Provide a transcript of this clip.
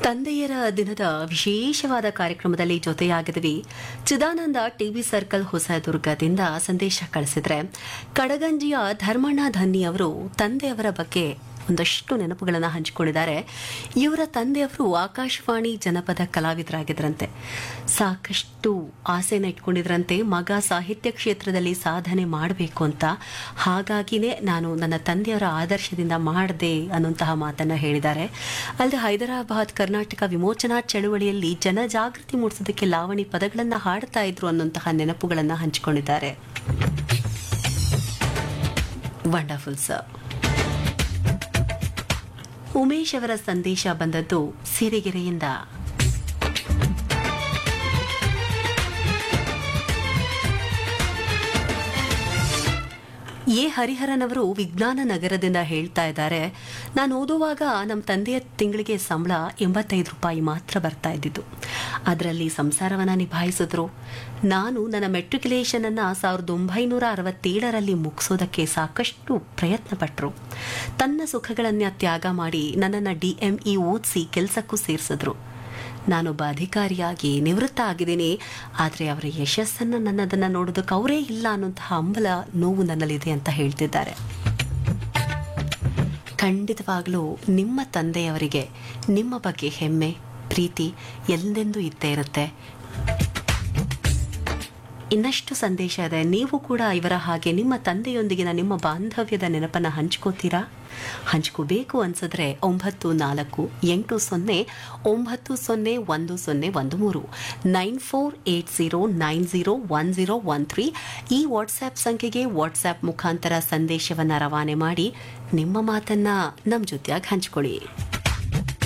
ತಂದೆಯರ ದಿನದ ವಿಶೇಷವಾದ ಕಾರ್ಯಕ್ರಮದಲ್ಲಿ ಜೊತೆಯಾಗಿದ್ವಿ ಚಿದಾನಂದ ಟಿವಿ ಸರ್ಕಲ್ ಹೊಸದುರ್ಗದಿಂದ ಸಂದೇಶ ಕಳಿಸಿದ್ರೆ ಕಡಗಂಜಿಯ ಧರ್ಮಣ್ಣ ಧನ್ನಿ ಅವರು ತಂದೆಯವರ ಬಗ್ಗೆ ಒಂದಷ್ಟು ನೆನಪುಗಳನ್ನು ಹಂಚಿಕೊಂಡಿದ್ದಾರೆ ಇವರ ತಂದೆಯವರು ಆಕಾಶವಾಣಿ ಜನಪದ ಕಲಾವಿದರಾಗಿದ್ರಂತೆ ಸಾಕಷ್ಟು ಆಸೆನ ಇಟ್ಕೊಂಡಿದ್ರಂತೆ ಮಗ ಸಾಹಿತ್ಯ ಕ್ಷೇತ್ರದಲ್ಲಿ ಸಾಧನೆ ಮಾಡಬೇಕು ಅಂತ ಹಾಗಾಗಿನೇ ನಾನು ನನ್ನ ತಂದೆಯವರ ಆದರ್ಶದಿಂದ ಮಾಡಿದೆ ಅನ್ನುವಂತಹ ಮಾತನ್ನ ಹೇಳಿದ್ದಾರೆ ಅಲ್ಲದೆ ಹೈದರಾಬಾದ್ ಕರ್ನಾಟಕ ವಿಮೋಚನಾ ಚಳುವಳಿಯಲ್ಲಿ ಜನಜಾಗೃತಿ ಮೂಡಿಸೋದಕ್ಕೆ ಲಾವಣಿ ಪದಗಳನ್ನು ಹಾಡ್ತಾ ಇದ್ರು ಅನ್ನುವಂತಹ ನೆನಪುಗಳನ್ನು ಹಂಚಿಕೊಂಡಿದ್ದಾರೆ ವಂಡರ್ಫುಲ್ ಸರ್ ಉಮೇಶ್ ಅವರ ಸಂದೇಶ ಬಂದದ್ದು ಸಿರಿಗೆರೆಯಿಂದ ಎ ಹರಿಹರನ್ ಅವರು ವಿಜ್ಞಾನ ನಗರದಿಂದ ಹೇಳ್ತಾ ಇದ್ದಾರೆ ನಾನು ಓದುವಾಗ ನಮ್ಮ ತಂದೆಯ ತಿಂಗಳಿಗೆ ಸಂಬಳ ಎಂಬತ್ತೈದು ರೂಪಾಯಿ ಮಾತ್ರ ಬರ್ತಾ ಇದ್ದಿದ್ದು ಅದರಲ್ಲಿ ಸಂಸಾರವನ್ನ ನಿಭಾಯಿಸಿದ್ರು ನಾನು ನನ್ನ ಮೆಟ್ರಿಕ್ಯುಲೇಷನ್ ಅನ್ನ ಸಾವಿರದ ಒಂಬೈನೂರ ಅರವತ್ತೇಳರಲ್ಲಿ ಮುಗಿಸೋದಕ್ಕೆ ಸಾಕಷ್ಟು ಪ್ರಯತ್ನ ಪಟ್ಟರು ತನ್ನ ಸುಖಗಳನ್ನ ತ್ಯಾಗ ಮಾಡಿ ನನ್ನನ್ನು ಡಿ ಎಂ ಇ ಓದಿಸಿ ಕೆಲಸಕ್ಕೂ ಸೇರಿಸಿದ್ರು ನಾನೊಬ್ಬ ಅಧಿಕಾರಿಯಾಗಿ ನಿವೃತ್ತ ಆಗಿದ್ದೀನಿ ಆದರೆ ಅವರ ಯಶಸ್ಸನ್ನು ನನ್ನದನ್ನು ನೋಡೋದಕ್ಕೆ ಅವರೇ ಇಲ್ಲ ಅನ್ನುವಂತಹ ಹಂಬಲ ನೋವು ನನ್ನಲ್ಲಿದೆ ಅಂತ ಹೇಳ್ತಿದ್ದಾರೆ ಖಂಡಿತವಾಗ್ಲೂ ನಿಮ್ಮ ತಂದೆಯವರಿಗೆ ನಿಮ್ಮ ಬಗ್ಗೆ ಹೆಮ್ಮೆ ಪ್ರೀತಿ ಎಂದೆಂದೂ ಇದ್ದೇ ಇರುತ್ತೆ ಇನ್ನಷ್ಟು ಸಂದೇಶ ಇದೆ ನೀವು ಕೂಡ ಇವರ ಹಾಗೆ ನಿಮ್ಮ ತಂದೆಯೊಂದಿಗಿನ ನಿಮ್ಮ ಬಾಂಧವ್ಯದ ನೆನಪನ್ನು ಹಂಚ್ಕೋತೀರಾ ಹಂಚ್ಕೋಬೇಕು ಅನ್ಸಿದ್ರೆ ಒಂಬತ್ತು ನಾಲ್ಕು ಎಂಟು ಸೊನ್ನೆ ಒಂಬತ್ತು ಸೊನ್ನೆ ಒಂದು ಸೊನ್ನೆ ಒಂದು ಮೂರು nine four eight zero nine zero one zero one three ಈ ವಾಟ್ಸ್ಆ್ಯಪ್ ಸಂಖ್ಯೆಗೆ ವಾಟ್ಸ್ಆ್ಯಪ್ ಮುಖಾಂತರ ಸಂದೇಶವನ್ನು ರವಾನೆ ಮಾಡಿ ನಿಮ್ಮ ಮಾತನ್ನ ನಮ್ಮ ಜೊತೆಯಾಗಿ ಹಂಚ್ಕೊಳ್ಳಿ